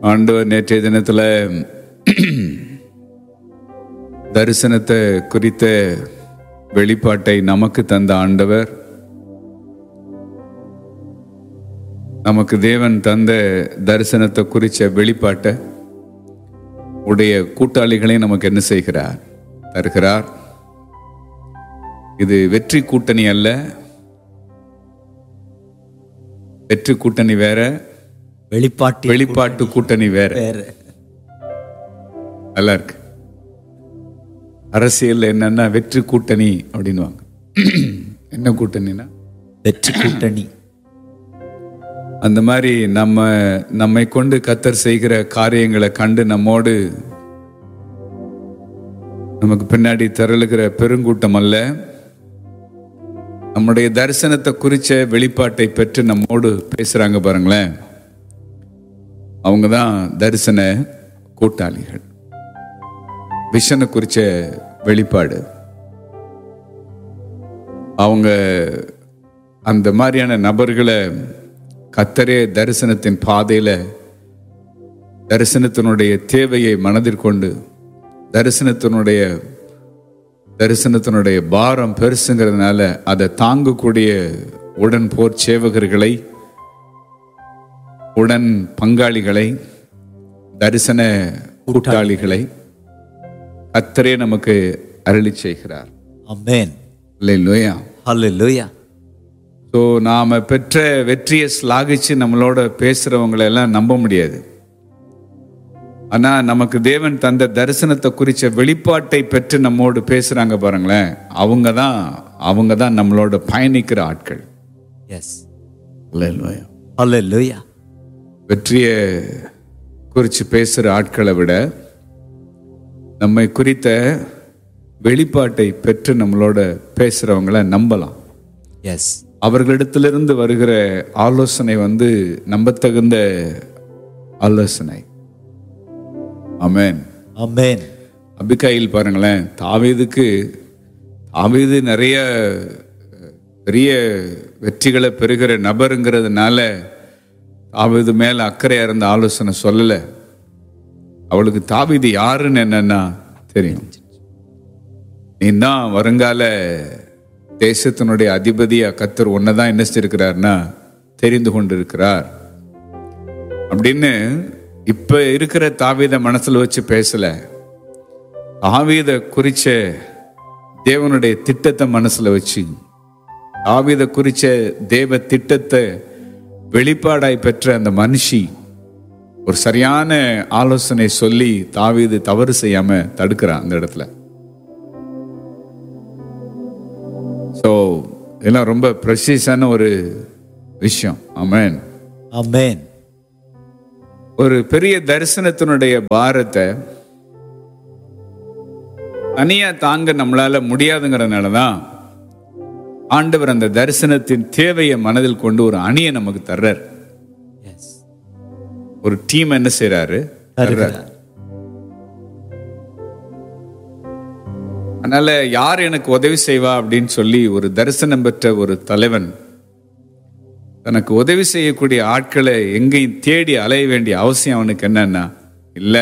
ஆண்டவர் நேற்றைய தினத்தில் தரிசனத்தை குறித்த வெளிப்பாட்டை நமக்கு தந்த ஆண்டவர் நமக்கு தேவன் தந்த தரிசனத்தை குறித்த வெளிப்பாட்டை உடைய கூட்டாளிகளை நமக்கு என்ன செய்கிறார் தருகிறார் இது வெற்றி கூட்டணி அல்ல வெற்றி கூட்டணி வேற வெளிப்பாட்டு வெளிப்பாட்டு கூட்டணி வேற வேற நல்லா இருக்கு அரசியல்ல என்னன்னா வெற்றி கூட்டணி அப்படின்னுவாங்க என்ன கூட்டணினா வெற்றி கூட்டணி அந்த மாதிரி நம்ம நம்மை கொண்டு கத்தர் செய்கிற காரியங்களை கண்டு நம்மோடு நமக்கு பின்னாடி திரளுகிற பெருங்கூட்டம் அல்ல நம்முடைய தரிசனத்தை குறிச்ச வெளிப்பாட்டை பெற்று நம்மோடு பேசுறாங்க பாருங்களேன் அவங்க தான் தரிசன கூட்டாளிகள் விஷனை குறிச்ச வெளிப்பாடு அவங்க அந்த மாதிரியான நபர்களை கத்தரே தரிசனத்தின் பாதையில தரிசனத்தினுடைய தேவையை மனதிற்கொண்டு தரிசனத்தினுடைய தரிசனத்தினுடைய பாரம் பெருசுங்கிறதுனால அதை தாங்கக்கூடிய உடன் போர் சேவகர்களை உடன் பங்காளிகளை தரிசன கூட்டாளிகளை கத்தரே நமக்கு அருளி செய்கிறார் அமேன் இல்லையா ஹalleluya ஸோ நாம் பெற்ற வெற்றியை ஸ்லாகிச்சு நம்மளோட பேசுகிறவங்களை எல்லாம் நம்ப முடியாது ஆனால் நமக்கு தேவன் தந்த தரிசனத்தை குறித்த வெளிப்பாட்டை பெற்று நம்மோடு பேசுகிறாங்க பாருங்களேன் அவங்க தான் அவங்க தான் நம்மளோட பயணிக்கிற ஆட்கள் எஸ் இல்லையா ஹalleluya வெற்றியை குறித்து பேசுகிற ஆட்களை விட நம்மை குறித்த வெளிப்பாட்டை பெற்று நம்மளோட பேசுகிறவங்கள நம்பலாம் எஸ் அவர்களிடத்திலிருந்து வருகிற ஆலோசனை வந்து நம்பத்தகுந்த ஆலோசனை ஆமென் அமேன் அபிகாயில் பாருங்களேன் தாவீதுக்கு தாவீது நிறைய பெரிய வெற்றிகளை பெறுகிற நபருங்கிறதுனால தாவீது மேல அக்கறையா இருந்த ஆலோசனை சொல்லல அவளுக்கு தாவீது யாருன்னு என்னன்னா தெரியும் நீ தான் வருங்கால தேசத்தினுடைய அதிபதியா கத்தர் ஒன்னதான் என்ன செஞ்சிருக்கிறார்னா தெரிந்து கொண்டிருக்கிறார் அப்படின்னு இப்ப இருக்கிற தாவீத மனசுல வச்சு பேசல தாவீத குறிச்ச தேவனுடைய திட்டத்தை மனசுல வச்சு தாவீத குறிச்ச தேவ திட்டத்தை வெளிப்பாடாய் பெற்ற அந்த மனுஷி ஒரு சரியான ஆலோசனை சொல்லி தாவீது தவறு செய்யாம தடுக்கிறான் அந்த இடத்துல ஸோ இதெல்லாம் ரொம்ப ப்ரெஷியஸான ஒரு விஷயம் ஆமென் அமேன் ஒரு பெரிய தரிசனத்தினுடைய பாரத்தை தனியா தாங்க நம்மளால முடியாதுங்கிறதுனால தான் ஆண்டவர் அந்த தரிசனத்தின் தேவையை மனதில் கொண்டு ஒரு அணியை நமக்கு தர்றார் எஸ் ஒரு டீம் என்ன செய்றாரு தர்றார் அதனால யார் எனக்கு உதவி செய்வா அப்படின்னு சொல்லி ஒரு தரிசனம் பெற்ற ஒரு தலைவன் தனக்கு உதவி செய்யக்கூடிய ஆட்களை எங்கேயும் தேடி அலைய வேண்டிய அவசியம் அவனுக்கு என்னன்னா இல்ல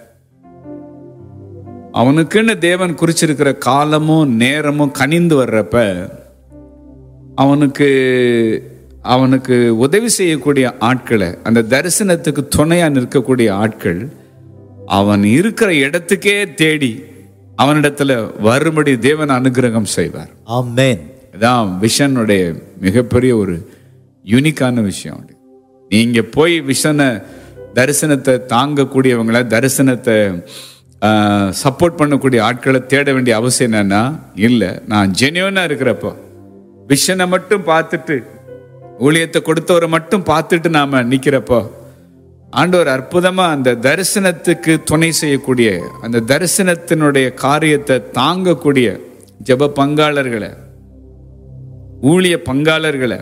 அவனுக்குன்னு தேவன் குறிச்சிருக்கிற காலமும் நேரமும் கனிந்து வர்றப்ப அவனுக்கு அவனுக்கு உதவி செய்யக்கூடிய ஆட்களை அந்த தரிசனத்துக்கு துணையா நிற்கக்கூடிய ஆட்கள் அவன் இருக்கிற இடத்துக்கே தேடி அவனிடத்துல வரும்படி தேவன் அனுகிரகம் செய்வார் அமேன் இதான் விஷனுடைய மிகப்பெரிய ஒரு யூனிக்கான விஷயம் அது. நீங்க போய் விஷனை தரிசனத்தை தாங்கக்கூடியவங்கள தரிசனத்தை சப்போர்ட் பண்ணக்கூடிய ஆட்களை தேட வேண்டிய அவசியம் என்னன்னா இல்லை நான் ஜெனியூனா இருக்கிறப்போ விஷனை மட்டும் பார்த்துட்டு ஊழியத்தை கொடுத்தவரை மட்டும் பார்த்துட்டு நாம நிக்கிறப்போ ஆண்டவர் அற்புதமா அந்த தரிசனத்துக்கு துணை செய்யக்கூடிய அந்த தரிசனத்தினுடைய காரியத்தை தாங்கக்கூடிய ஜெப பங்காளர்களை ஊழிய பங்காளர்களை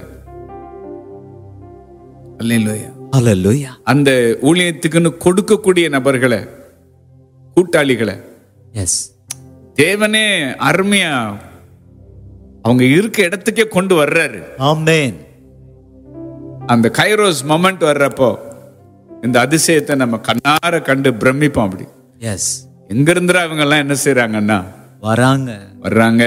அல்லேலூயா. ஹalleluya அந்த ஊழியத்துக்குன்னு கொடுக்கக்கூடிய நபர்களை கூட்டாளிகளை எஸ் தேவனே அருமையா அவங்க இருக்க இடத்துக்கே கொண்டு வர்றாரு ஆமென் அந்த கைரோஸ் மொமெண்ட் வர்றப்போ இந்த அதிசயத்தை நம்ம கண்ணார கண்டு பிரமிப்போம் அப்படி எஸ் எங்க இருந்துடா இவங்க எல்லாம் என்ன செய்யறாங்கன்னா வராங்க வர்றாங்க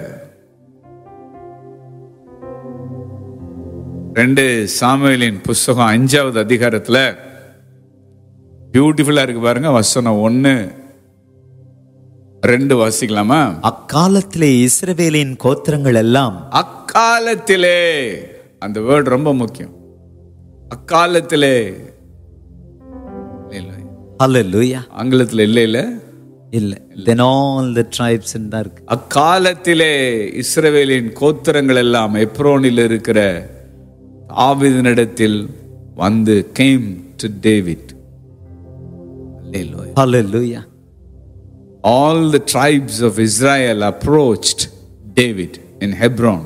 ரெண்டு சாமுவேலின் புஸ்தகம் அஞ்சாவது அதிகாரத்துல பியூட்டிஃபுல்லா இருக்கு பாருங்க வசனம் ஒண்ணு ரெண்டு வாசிக்கலாமா அக்காலத்திலே இஸ்ரவேலின் கோத்திரங்கள் எல்லாம் அக்காலத்திலே அந்த வேர்ட் ரொம்ப முக்கியம் அக்காலத்திலே இல்ல, இல்ல. ஹalleluya ஆங்கிலத்துல இல்ல இல்ல இல்ல then all the tribes தான் இருக்கு அக்காலத்திலே இஸ்ரவேலின் கோத்திரங்கள் எல்லாம் எப்ரோனில் இருக்கிற ஆவிதனிடத்தில் வந்து came to David hallelujah all the tribes of Israel approached David in Hebron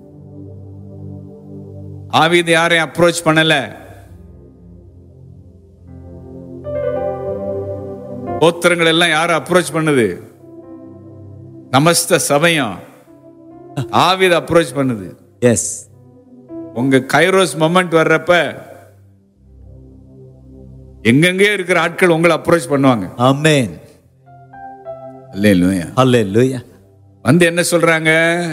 ஆவிது யாரையும் அப்ரோச் பண்ணல கோத்திரங்கள் எல்லாம் யாரும் அப்ரோச் பண்ணுது நமஸ்த சபையம் ஆவித அப்ரோச் பண்ணுது எஸ் உங்க கைரோஸ் மொமெண்ட் வர்றப்ப எங்கெங்கே இருக்கிற ஆட்கள் உங்களை அப்ரோச் பண்ணுவாங்க ஆமென் அல்லேலூயா hallelujah வந்து என்ன சொல்றாங்க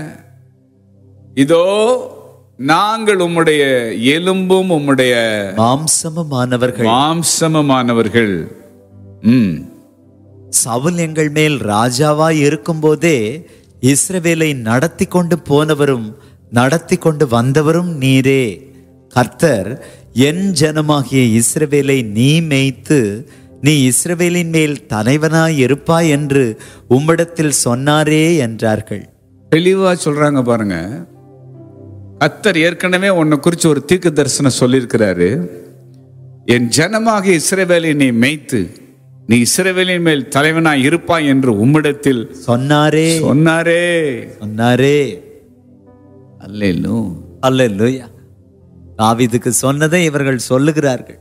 இதோ நாங்கள் உம்முடைய எலும்பும் உம்முடைய மாம்சமுமானவர்கள் மாம்சமுமானவர்கள் ம் சவுல் எங்கள் மேல் ராஜாவாய் இருக்கும்போதே இஸ்ரவேலை நடத்தி கொண்டு போனவரும் நடத்தி கொண்டு வந்தவரும் நீரே கர்த்தர் என் ஜனமாகிய இஸ்ரவேலை நீ மேய்த்து நீ இஸ்ரவேலின் மேல் தலைவனாய் இருப்பாய் என்று உம்மிடத்தில் சொன்னாரே என்றார்கள் தெளிவா சொல்றாங்க பாருங்க கத்தர் ஏற்கனவே உன்னை குறிச்சு ஒரு தீர்க்க தரிசனம் சொல்லியிருக்கிறாரு என் ஜனமாக இஸ்ரவேலை நீ மேய்த்து நீ இஸ்ரவேலின் மேல் தலைவனாய் இருப்பாய் என்று உம்மிடத்தில் சொன்னாரே சொன்னாரே சொன்னாரே அல்லேலூ அல்லேலூயா தாவீதுக்கு சொன்னதை இவர்கள் சொல்லுகிறார்கள்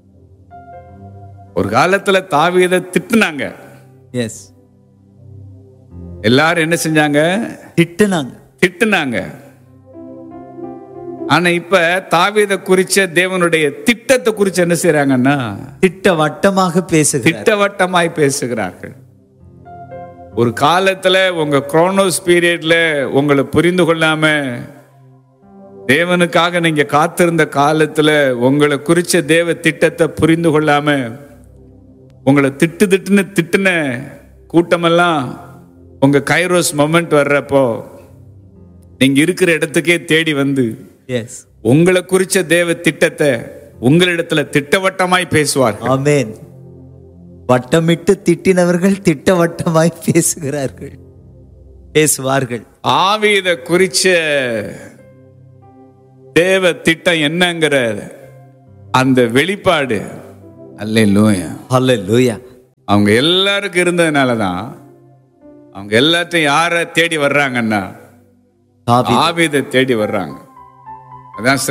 ஒரு காலத்துல தாவீதை திட்டுனாங்க எஸ் எல்லாரும் என்ன செஞ்சாங்க திட்டுனாங்க திட்டுனாங்க ஆனா இப்ப தாவீதை குறிச்ச தேவனுடைய திட்டத்தை குறிச்சு என்ன செய்றாங்கன்னா திட்டவட்டமாக பேசுகிறார் திட்டவட்டமாய் பேசுகிறார்கள் ஒரு காலத்துல உங்க குரோனோஸ் பீரியட்ல உங்களை புரிந்து கொள்ளாம தேவனுக்காக நீங்க காத்திருந்த காலத்துல உங்களை குறிச்ச தேவ திட்டத்தை புரிந்து கொள்ளாம உங்களை திட்டு திட்டுன்னு திட்டுன கூட்டமெல்லாம் உங்க கைரோஸ் மொமெண்ட் வர்றப்போ நீங்க இருக்கிற இடத்துக்கே தேடி வந்து எஸ் உங்களை குறிச்ச தேவ திட்டத்தை உங்களிடத்துல திட்டவட்டமாய் பேசுவார்கள் ஆமென் வட்டமிட்டு திட்டினவர்கள் திட்டவட்டமாய் பேசுகிறார்கள் பேசுவார்கள் ஆவித குறிச்ச தேவ திட்டம் என்னங்கிற அந்த வெளிப்பாடு அல்லேலூயா ஹalleluya அவங்க எல்லாருக்கும் இருந்ததுனால தான் அவங்க எல்லாத்தையும் யாரை தேடி வர்றாங்கன்னா தாவீது ஆவிதை தேடி வர்றாங்க அதான் சில